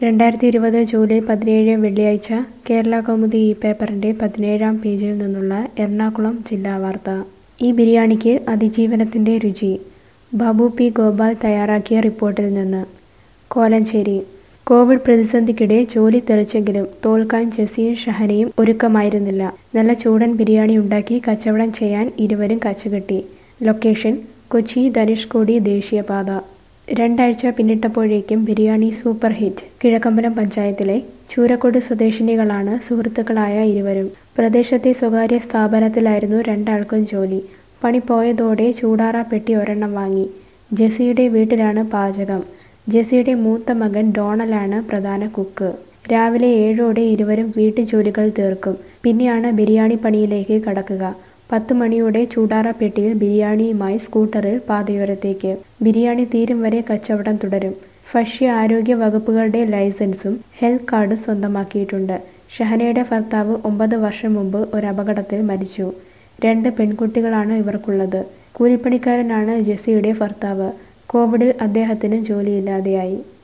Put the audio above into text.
രണ്ടായിരത്തി ഇരുപത് ജൂലൈ പതിനേഴ് വെള്ളിയാഴ്ച കേരള കൗമുദി ഈ പേപ്പറിന്റെ പതിനേഴാം പേജിൽ നിന്നുള്ള എറണാകുളം ജില്ലാ വാർത്ത ഈ ബിരിയാണിക്ക് അതിജീവനത്തിന്റെ രുചി ബാബു പി ഗോപാൽ തയ്യാറാക്കിയ റിപ്പോർട്ടിൽ നിന്ന് കോലഞ്ചേരി കോവിഡ് പ്രതിസന്ധിക്കിടെ ജോലി തെളിച്ചെങ്കിലും തോൽക്കാൻ ജെസിയും ഷഹനയും ഒരുക്കമായിരുന്നില്ല നല്ല ചൂടൻ ബിരിയാണി ഉണ്ടാക്കി കച്ചവടം ചെയ്യാൻ ഇരുവരും കച്ചുകെട്ടി ലൊക്കേഷൻ കൊച്ചി ധനുഷ്കോടി ദേശീയപാത രണ്ടാഴ്ച പിന്നിട്ടപ്പോഴേക്കും ബിരിയാണി സൂപ്പർ ഹിറ്റ് കിഴക്കമ്പലം പഞ്ചായത്തിലെ ചൂരക്കോട് സ്വദേശിനികളാണ് സുഹൃത്തുക്കളായ ഇരുവരും പ്രദേശത്തെ സ്വകാര്യ സ്ഥാപനത്തിലായിരുന്നു രണ്ടാൾക്കും ജോലി പണി പോയതോടെ ചൂടാറ പെട്ടി ഒരെണ്ണം വാങ്ങി ജെസിയുടെ വീട്ടിലാണ് പാചകം ജെസിയുടെ മൂത്ത മകൻ ഡോണലാണ് പ്രധാന കുക്ക് രാവിലെ ഏഴോടെ ഇരുവരും വീട്ടുജോലികൾ തീർക്കും പിന്നെയാണ് ബിരിയാണി പണിയിലേക്ക് കടക്കുക പത്ത് മണിയോടെ ചൂടാറ പെട്ടിയിൽ ബിരിയാണിയുമായി സ്കൂട്ടറിൽ പാതയോരത്തേക്ക് ബിരിയാണി തീരും വരെ കച്ചവടം തുടരും ഭക്ഷ്യ ആരോഗ്യ വകുപ്പുകളുടെ ലൈസൻസും ഹെൽത്ത് കാർഡും സ്വന്തമാക്കിയിട്ടുണ്ട് ഷഹനയുടെ ഭർത്താവ് ഒമ്പത് വർഷം മുമ്പ് ഒരു അപകടത്തിൽ മരിച്ചു രണ്ട് പെൺകുട്ടികളാണ് ഇവർക്കുള്ളത് കൂലിപ്പണിക്കാരനാണ് ജെസിയുടെ ഭർത്താവ് കോവിഡിൽ അദ്ദേഹത്തിന് ജോലിയില്ലാതെയായി